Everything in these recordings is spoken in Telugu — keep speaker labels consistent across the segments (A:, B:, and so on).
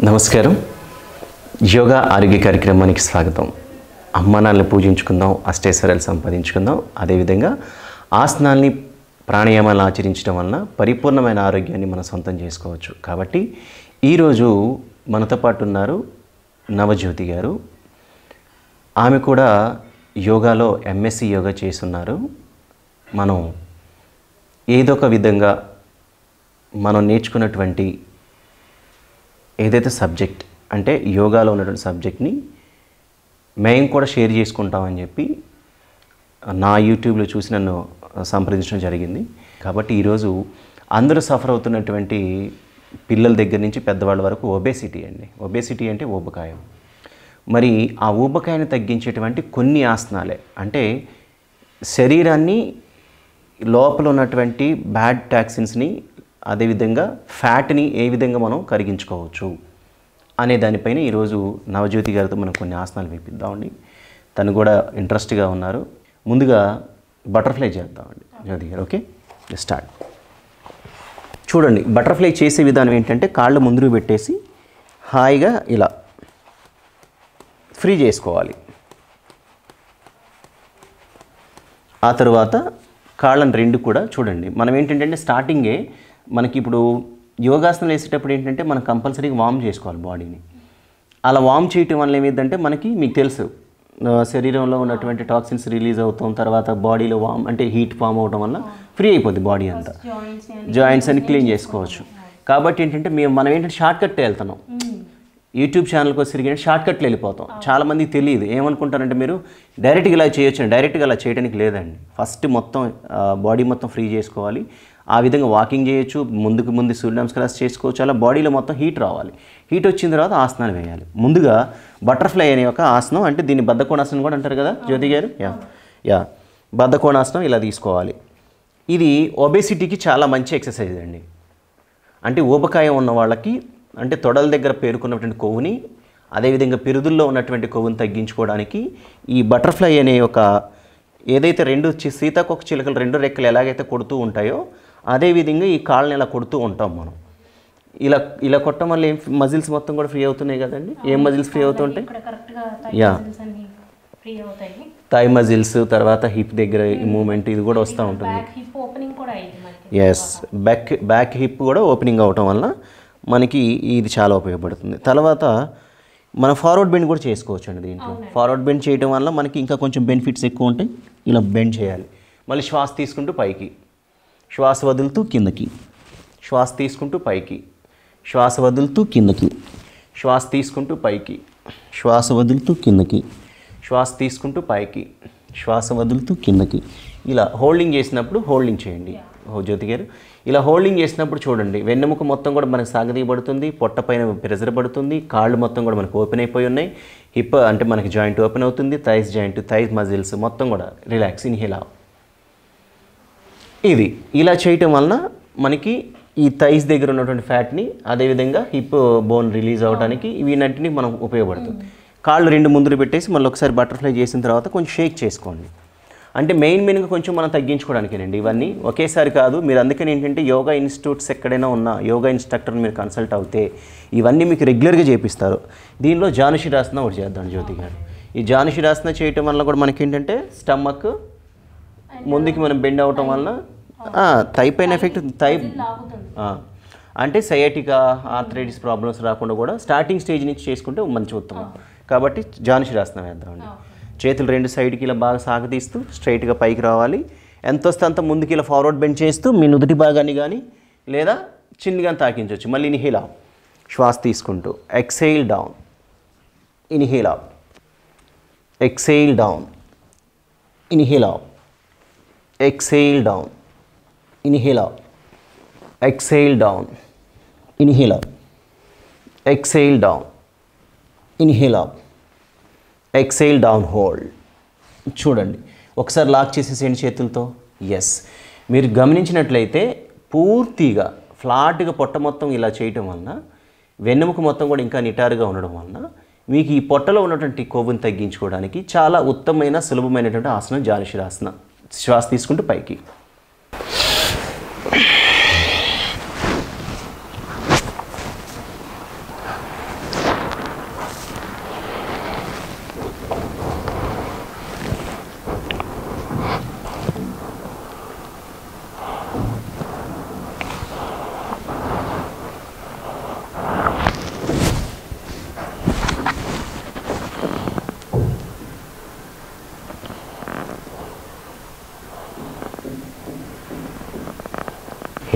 A: నమస్కారం యోగా ఆరోగ్య కార్యక్రమానికి స్వాగతం అమ్మానాల్ని పూజించుకుందాం అష్టైశ్వర్యాలు సంపాదించుకుందాం అదేవిధంగా ఆసనాల్ని ప్రాణాయామాలను ఆచరించడం వలన పరిపూర్ణమైన ఆరోగ్యాన్ని మనం సొంతం చేసుకోవచ్చు కాబట్టి ఈరోజు మనతో పాటు ఉన్నారు నవజ్యోతి గారు ఆమె కూడా యోగాలో ఎంఎస్సి యోగా చేస్తున్నారు మనం ఏదో ఒక విధంగా మనం నేర్చుకున్నటువంటి ఏదైతే సబ్జెక్ట్ అంటే యోగాలో ఉన్నటువంటి సబ్జెక్ట్ని మేము కూడా షేర్ చేసుకుంటామని చెప్పి నా యూట్యూబ్లో చూసి నన్ను సంప్రదించడం జరిగింది కాబట్టి ఈరోజు అందరూ సఫర్ అవుతున్నటువంటి పిల్లల దగ్గర నుంచి పెద్దవాళ్ళ వరకు ఒబేసిటీ అండి ఒబేసిటీ అంటే ఊబకాయం మరి ఆ ఊబకాయాన్ని తగ్గించేటువంటి కొన్ని ఆసనాలే అంటే శరీరాన్ని లోపల ఉన్నటువంటి బ్యాడ్ టాక్సిన్స్ని అదేవిధంగా ఫ్యాట్ని ఏ విధంగా మనం కరిగించుకోవచ్చు అనే దానిపైన ఈరోజు నవజ్యోతి గారితో మనం కొన్ని ఆసనాలు వేపిద్దామండి తను కూడా ఇంట్రెస్ట్గా ఉన్నారు ముందుగా బటర్ఫ్లై చేద్దామండి జ్యోతి గారు ఓకే స్టార్ట్ చూడండి బటర్ఫ్లై చేసే విధానం ఏంటంటే కాళ్ళు ముందుకు పెట్టేసి హాయిగా ఇలా ఫ్రీ చేసుకోవాలి ఆ తర్వాత కాళ్ళని రెండు కూడా చూడండి మనం ఏంటంటే స్టార్టింగే మనకి ఇప్పుడు యోగాసనం వేసేటప్పుడు ఏంటంటే మనం కంపల్సరీగా వార్మ్ చేసుకోవాలి బాడీని అలా వార్మ్ చేయటం వల్ల ఏమైందంటే మనకి మీకు తెలుసు ఆ, శరీరంలో ఉన్నటువంటి టాక్సిన్స్ రిలీజ్ అవుతాం తర్వాత బాడీలో వామ్ అంటే హీట్ ఫామ్ అవడం వల్ల ఫ్రీ అయిపోద్ది బాడీ అంతా
B: జాయింట్స్
A: జాయింట్స్ అని క్లీన్ చేసుకోవచ్చు కాబట్టి ఏంటంటే మేము మనం ఏంటంటే షార్ట్ కట్ వెళ్తున్నాం యూట్యూబ్ ఛానల్కి వచ్చి షార్ట్ కట్లు వెళ్ళిపోతాం చాలా మందికి తెలియదు ఏమనుకుంటారంటే మీరు డైరెక్ట్గా ఇలా చేయొచ్చు డైరెక్ట్గా అలా చేయడానికి లేదండి ఫస్ట్ మొత్తం బాడీ మొత్తం ఫ్రీ చేసుకోవాలి ఆ విధంగా వాకింగ్ చేయొచ్చు ముందుకు ముందు సూర్య నమస్కారాలు చేసుకోవచ్చు అలా బాడీలో మొత్తం హీట్ రావాలి హీట్ వచ్చిన తర్వాత ఆసనాలు వేయాలి ముందుగా బటర్ఫ్లై అనే ఒక ఆసనం అంటే దీన్ని బద్ధకోణాసనం కూడా అంటారు కదా జ్యోతి గారు యా యా బద్ధకోణాసనం ఇలా తీసుకోవాలి ఇది ఒబేసిటీకి చాలా మంచి ఎక్సర్సైజ్ అండి అంటే ఊబకాయం ఉన్న వాళ్ళకి అంటే తొడల దగ్గర పేరుకున్నటువంటి కొవ్వుని అదేవిధంగా పిరుదుల్లో ఉన్నటువంటి కొవ్వుని తగ్గించుకోవడానికి ఈ బటర్ఫ్లై అనే ఒక ఏదైతే రెండు చి- సీతాకొక చిలుకలు రెండు రెక్కలు ఎలాగైతే కొడుతూ ఉంటాయో అదేవిధంగా ఈ కాళ్ళని ఇలా కొడుతూ ఉంటాం మనం ఇలా ఇలా కొట్టడం వల్ల ఏం మజిల్స్ మొత్తం కూడా ఫ్రీ అవుతున్నాయి కదండి ఏం మజిల్స్ ఫ్రీ అవుతుంటాయి
B: ఇక్కడ కరెక్ట్ గా
A: యా.
B: థైస్ అన్ని ఫ్రీ అవుతాయి
A: థై మజిల్స్ తర్వాత హిప్ దగ్గర ఈ మూమెంట్ ఇది కూడా వస్తూ ఉంటుంది
B: బ్యాక్ హిప్ ఓపెనింగ్ కూడా అయింది మనకి
A: ఎస్ బ్యాక్ బ్యాక్ హిప్ కూడా ఓపెనింగ్ అవటం వల్ల మనకి ఇది చాలా ఉపయోగపడుతుంది తర్వాత మనం ఫార్వర్డ్ బెండ్ కూడా చేసుకోవచ్చు అండి దీంట్లో ఫార్వర్డ్ బెండ్ చేయడం వల్ల మనకి ఇంకా కొంచెం బెనిఫిట్స్ ఎక్కువ ఉంటాయి ఇలా బెండ్ చేయాలి మళ్ళీ శ్వాస తీసుకుంటూ పైకి శ్వాస వదులుతూ కిందకి శ్వాస తీసుకుంటూ పైకి శ్వాస వదులుతూ కిందకి శ్వాస తీసుకుంటూ పైకి శ్వాస వదులుతూ కిందకి శ్వాస తీసుకుంటూ పైకి శ్వాస వదులుతూ కిందకి ఇలా హోల్డింగ్ చేసినప్పుడు హోల్డింగ్ చేయండి ఓ జ్యోతి గారు ఇలా హోల్డింగ్ చేసినప్పుడు చూడండి వెన్నెముక మొత్తం కూడా మనకు సాగదీయబడుతుంది పొట్ట పైన ప్రెజర్ పడుతుంది కాళ్ళు మొత్తం కూడా మనకు ఓపెన్ అయిపోయి ఉన్నాయి హిప్ అంటే మనకి జాయింట్ ఓపెన్ అవుతుంది థైస్ జాయింట్ థైస్ మజిల్స్ మొత్తం కూడా రిలాక్స్ ఇన్హేలా ఇది ఇలా చేయటం వలన మనకి ఈ థైస్ దగ్గర ఉన్నటువంటి ఫ్యాట్ని అదేవిధంగా హిప్ బోన్ రిలీజ్ అవ్వడానికి వీటన్నిటిని మనం ఉపయోగపడుతుంది కాళ్ళు రెండు ముందులు పెట్టేసి మళ్ళీ ఒకసారి బటర్ఫ్లై చేసిన తర్వాత కొంచెం షేక్ చేసుకోండి అంటే మెయిన్ మెయిన్గా కొంచెం మనం తగ్గించుకోవడానికేనండి ఇవన్నీ ఒకేసారి కాదు మీరు అందుకని ఏంటంటే యోగా ఇన్స్టిట్యూట్స్ ఎక్కడైనా ఉన్నా యోగా ఇన్స్ట్రక్టర్ మీరు కన్సల్ట్ అవుతే ఇవన్నీ మీకు రెగ్యులర్గా చేపిస్తారు దీనిలో జానుషిరాసన ఒకటి చేద్దాం జ్యోతి గారు ఈ జానుషిరాసన చేయటం వల్ల కూడా మనకి ఏంటంటే స్టమక్ ముందుకి మనం బెండ్ అవటం వలన థై పైన ఎఫెక్ట్ థై
B: లాగుతుంది
A: ఆ, అంటే సయాటికా ఆర్థరైటిస్ ప్రాబ్లమ్స్ రాకుండా కూడా స్టార్టింగ్ స్టేజ్ నుంచి చేసుకుంటే మంచి ఉత్తమం కాబట్టి జానుషిరాసనం వేద్దామండి చేతులు రెండు సైడ్కి ఇలా బాగా సాగతీస్తూ స్ట్రైట్గా పైకి రావాలి ఎంత వస్తే అంత ముందుకి ఇలా ఫార్వర్డ్ బెండ్ చేస్తూ మీ నుదుటి భాగాన్ని కానీ లేదా చిన్నగా తాకించవచ్చు మళ్ళీ ఇన్హేల్ ఆఫ్ శ్వాస తీసుకుంటూ exhale down inhale up exhale down inhale up exhale down inhale out exhale down inhale out exhale down inhale out exhale down hold చూడండి ఒకసారి లాక్ చేసేసేయండి చేతులతో ఎస్ మీరు గమనించినట్లయితే పూర్తిగా ఫ్లాట్గా పొట్ట మొత్తం ఇలా చేయటం వలన వెన్నెముక మొత్తం కూడా ఇంకా నిటారుగా ఉండడం వలన మీకు ఈ పొట్టలో ఉన్నటువంటి కొవ్వుని తగ్గించుకోవడానికి చాలా ఉత్తమమైన సులభమైనటువంటి ఆసనం జానుషిరాసన శ్వాస తీసుకుంటూ పైకి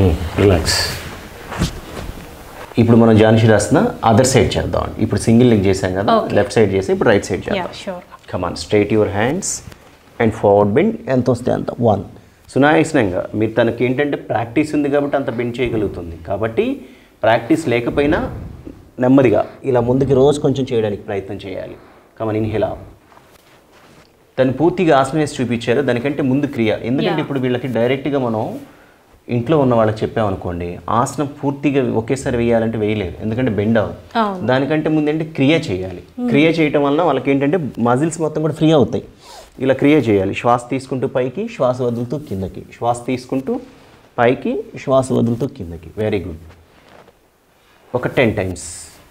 A: రిలాక్స్ ఇప్పుడు మనం జాన్షి రాసిన అదర్ సైడ్ చేద్దాం ఇప్పుడు సింగిల్ లెగ్ చేసాం కదా
B: Okay.
A: లెఫ్ట్ సైడ్ చేసి ఇప్పుడు రైట్ సైడ్
B: యా
A: చేద్దాం
B: sure
A: come on straight your hands and forward bend ఎంత వస్తే అంత వన్ సునాయాసనంగా మీరు తనకి ఏంటంటే ప్రాక్టీస్ ఉంది కాబట్టి అంత బెండ్ చేయగలుగుతుంది కాబట్టి ప్రాక్టీస్ లేకపోయినా నెమ్మదిగా ఇలా ముందుకి రోజు కొంచెం చేయడానికి ప్రయత్నం చేయాలి కమన్ ఇన్హేలా తను పూర్తిగా ఆసనం వేసి చూపించారు దానికంటే ముందు క్రియ ఎందుకంటే
B: Yeah.
A: ఇప్పుడు వీళ్ళకి డైరెక్ట్గా మనం ఇంట్లో ఉన్న వాళ్ళకి చెప్పామనుకోండి ఆసనం పూర్తిగా ఒకేసారి వేయాలంటే వేయలేరు ఎందుకంటే బెండ్ అవ్వదు
B: అవును
A: దానికంటే ముందు ఏంటి క్రియ చేయాలి క్రియ చేయటం వలన వాళ్ళకి ఏంటంటే మజిల్స్ మొత్తం కూడా ఫ్రీ అవుతాయి ఇలా క్రియ చేయాలి శ్వాస తీసుకుంటూ పైకి శ్వాస వదులుతూ కిందకి శ్వాస తీసుకుంటూ పైకి శ్వాస వదులుతూ కిందకి వెరీ గుడ్ ఒక ten times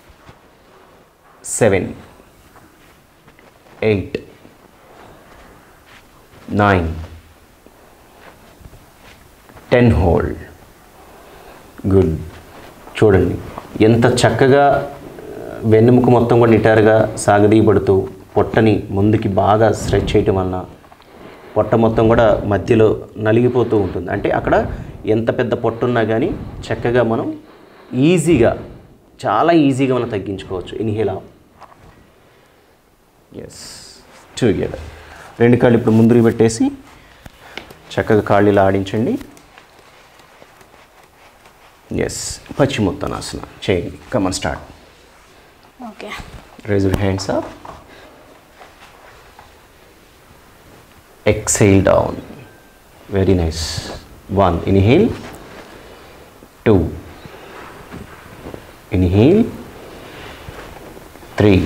A: seven eight nine ten hold good చూడండి ఎంత చక్కగా వెన్నెముక మొత్తం కూడా నిటారుగా సాగదీయబడుతూ పొట్టని ముందుకి బాగా స్ట్రెచ్ చేయటం వలన పొట్ట మొత్తం కూడా మధ్యలో నలిగిపోతూ ఉంటుంది అంటే అక్కడ ఎంత పెద్ద పొట్ట ఉన్నా కానీ చక్కగా మనం ఈజీగా చాలా ఈజీగా మనం తగ్గించుకోవచ్చు ఇన్హేలా ఎస్ టుగెదర్ రెండు కాళ్ళు ఇప్పుడు ముందుకు పెట్టేసి చక్కగా కాళ్ళు ఇలా ఆడించండి ఎస్ పశ్చిమోత్తనాసన చేయండి come on start
B: okay
A: raise your hands up exhale down very nice one inhale two inhale three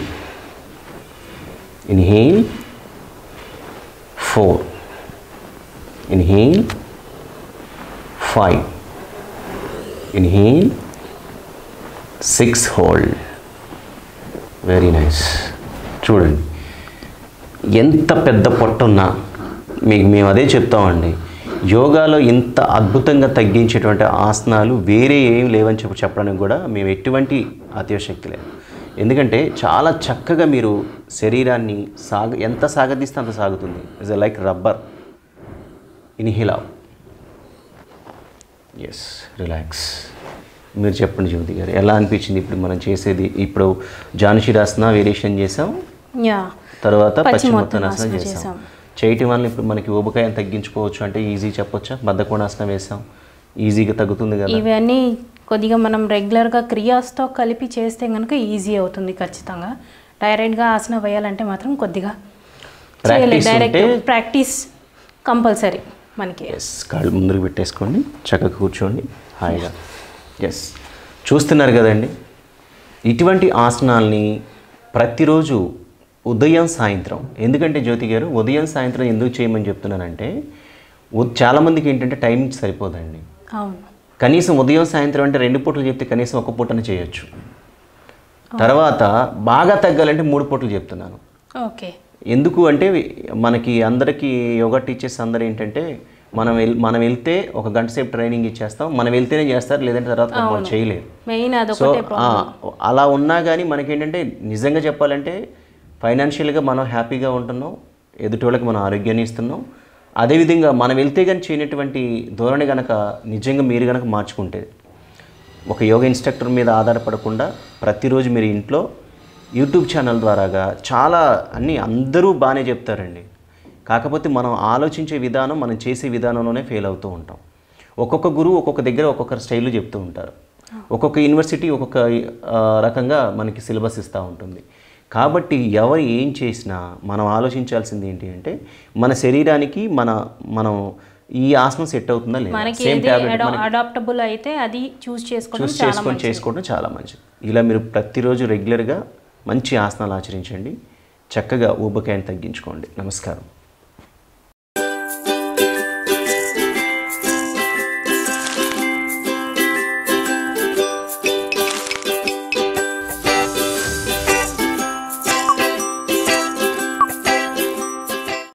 A: inhale four inhale five inhale six hold very nice చూడండి ఎంత పెద్ద పొట్టున్నా మీకు మేము అదే చెప్తామండి యోగాలో ఇంత అద్భుతంగా తగ్గించేటువంటి ఆసనాలు వేరే ఏం లేవని చెప్పి చెప్పడానికి కూడా మేము ఎటువంటి అతిశక్తి లేదు ఎందుకంటే చాలా చక్కగా మీరు శరీరాన్ని సాగ ఎంత సాగదీస్తే అంత సాగుతుంది it's like rubber inhale yes relax మీరు చెప్పండి జ్యోతి గారు ఎలా అనిపించింది ఇప్పుడు మనం చేసేది ఇప్పుడు జానుషిరాసన వేరియేషన్ చేసాం
B: యా
A: తర్వాత
B: పశ్చిమోత్తనాసన
A: పశ్చిమోత్తనాసన చేసాం
B: చేసాం.
A: చేయటం వల్ల ఇప్పుడు మనకి ఊబకాయం తగ్గించుకోవచ్చు అంటే ఈజీ చెప్పొచ్చా బద్ధకోణాసనం వేసాం ఈజీగా తగ్గుతుంది కదా
B: ఇవన్నీ కొద్దిగా మనం రెగ్యులర్గా క్రియాస్తో కలిపి చేస్తే కనుక ఈజీ అవుతుంది ఖచ్చితంగా డైరెక్ట్గా ఆసన వేయాలంటే మాత్రం కొద్దిగా
A: Practice
B: డైరెక్ట్
A: ఉంటే-
B: ప్రాక్టీస్ కంపల్సరీ మనకి
A: ఎస్ కాళ్ళు ముందుకు పెట్టేసుకోండి చక్కగా కూర్చోండి హాయిగా ఎస్ చూస్తున్నారు కదండి ఇటువంటి ఆసనాల్ని ప్రతిరోజు ఉదయం సాయంత్రం ఎందుకంటే జ్యోతి గారు ఉదయం సాయంత్రం ఎందుకు చేయమని చెప్తున్నానంటే ఉ- చాలామందికి ఏంటంటే టైమింగ్ సరిపోదండి
B: అవును
A: కనీసం ఉదయం సాయంత్రం అంటే రెండు పూటలు చెప్తే కనీసం ఒక పూటనే చేయొచ్చు తర్వాత బాగా తగ్గాలంటే మూడు పూటలు చెప్తున్నాను
B: ఓకే
A: ఎందుకు అంటే మనకి అందరికీ యోగా టీచర్స్ అందరూ ఏంటంటే మనం వెల్ మనం వెళ్తే ఒక గంట సేపు ట్రైనింగ్ ఇచ్చేస్తాం మనం వెళ్తేనే చేస్తారు లేదంటే తర్వాత వాళ్ళు చేయలేరు
B: మెయిన్
A: సో
B: అదొకటే
A: ఆ, అలా ఉన్నా కానీ మనకేంటంటే నిజంగా చెప్పాలంటే ఫైనాన్షియల్గా మనం హ్యాపీగా ఉంటున్నాం ఎదుటి వాళ్ళకి మనం ఆరోగ్యాన్ని ఇస్తున్నాం అదేవిధంగా మనం వెళ్తే కానీ చేయనటువంటి ధోరణి కనుక నిజంగా మీరు కనుక మార్చుకుంటే ఒక యోగా ఇన్స్ట్రక్టర్ మీద ఆధారపడకుండా ప్రతిరోజు మీరు ఇంట్లో యూట్యూబ్ ఛానల్ ద్వారాగా చాలా అన్నీ అందరూ బాగానే చెప్తారండి కాకపోతే మనం ఆలోచించే విధానం మనం చేసే విధానంలోనే ఫెయిల్ అవుతూ ఉంటాం ఒక్కొక్క గురువు ఒక్కొక్క దగ్గర ఒక్కొక్క స్టైల్లో చెప్తూ ఉంటారు ఒక్కొక్క యూనివర్సిటీ ఒక్కొక్క ఆ, రకంగా మనకి సిలబస్ ఇస్తూ ఉంటుంది కాబట్టి ఎవరు ఏం చేసినా మనం ఆలోచించాల్సింది ఏంటి అంటే మన శరీరానికి మన మనం ఈ ఆసనం సెట్ అవుతుందా లేదా
B: మనకి
A: సేమ్
B: ఏది
A: టాబ్లెట్
B: అడాప్టబుల్ అయితే అది చూస్ చేసుకోవడం
A: చూస్
B: చాలా
A: చేసుకొని
B: మంచిది
A: చేసుకోవడం చాలా మంచిది ఇలా మీరు ప్రతిరోజు రెగ్యులర్గా మంచి ఆసనాలు ఆచరించండి చక్కగా ఊబకాయాన్ని తగ్గించుకోండి నమస్కారం